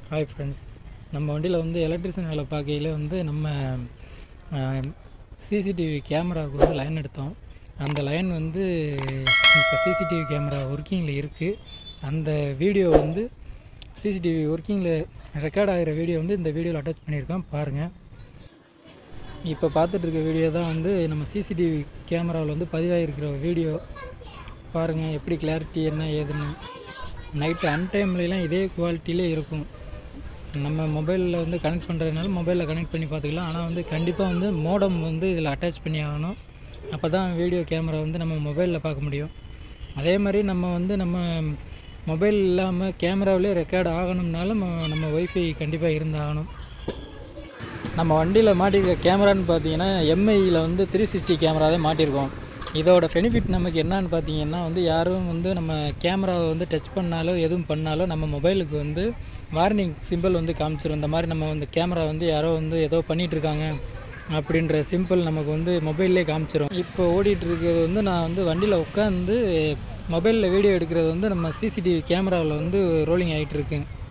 hi friends நம்ம வண்டியில் வந்து எலக்ட்ரிஷியன் வேலை பார்க்கையில் வந்து நம்ம சிசிடிவி கேமராவுக்கு வந்து லைன் எடுத்தோம் அந்த லைன் வந்து இப்போ சிசிடிவி கேமரா ஒர்க்கிங்கில் இருக்குது அந்த வீடியோ வந்து சிசிடிவி ஒர்க்கிங்கில் ரெக்கார்ட் ஆகிற வீடியோ வந்து இந்த வீடியோவில் அட்டாச் பண்ணியிருக்கோம் பாருங்கள் இப்போ பார்த்துட்டு இருக்க வீடியோ தான் வந்து நம்ம சிசிடிவி கேமராவில் வந்து பதிவாகிருக்கிற வீடியோ பாருங்கள் எப்படி கிளாரிட்டி என்ன ஏதுன்னு நைட்டு அன்டைம்லலாம் இதே குவாலிட்டியிலே இருக்கும் நம்ம மொபைலில் வந்து கனெக்ட் பண்ணுறதுனால மொபைலில் கனெக்ட் பண்ணி பார்த்துக்கலாம் ஆனால் வந்து கண்டிப்பாக வந்து மோடம் வந்து இதில் அட்டாச் பண்ணி ஆகணும் அப்போ தான் வீடியோ கேமரா வந்து நம்ம மொபைலில் பார்க்க முடியும் அதே மாதிரி நம்ம வந்து நம்ம மொபைல் இல்லாமல் கேமராவிலே ரெக்கார்ட் ஆகணும்னாலும் நம்ம- நம்ம ஒய்ஃபை கண்டிப்பாக இருந்தாகணும் நம்ம வண்டியில் மாட்டியிருக்க கேமரான்னு பார்த்தீங்கன்னா எம்ஐயில் வந்து த்ரீ சிக்ஸ்டி கேமரா தான் மாட்டியிருக்கோம் இதோட பெனிஃபிட் நமக்கு என்னன்னு பார்த்தீங்கன்னா வந்து யாரும் வந்து நம்ம கேமராவை வந்து டச் பண்ணாலோ எதுவும் பண்ணாலோ நம்ம மொபைலுக்கு வந்து வார்னிங் சிம்பிள் வந்து காமிச்சிரும் இந்த மாதிரி நம்ம வந்து கேமரா வந்து யாரோ வந்து ஏதோ பண்ணிட்டு இருக்காங்க அப்படின்ற சிம்பிள் நமக்கு வந்து மொபைல்லே காமிச்சிரும் இப்போ ஓடிட்டு இருக்கிறது வந்து நான் வந்து வண்டியில் உட்காந்து மொபைலில் வீடியோ எடுக்கிறது வந்து நம்ம சிசிடிவி கேமராவில் வந்து ரோலிங் ஆகிட்டு இருக்கு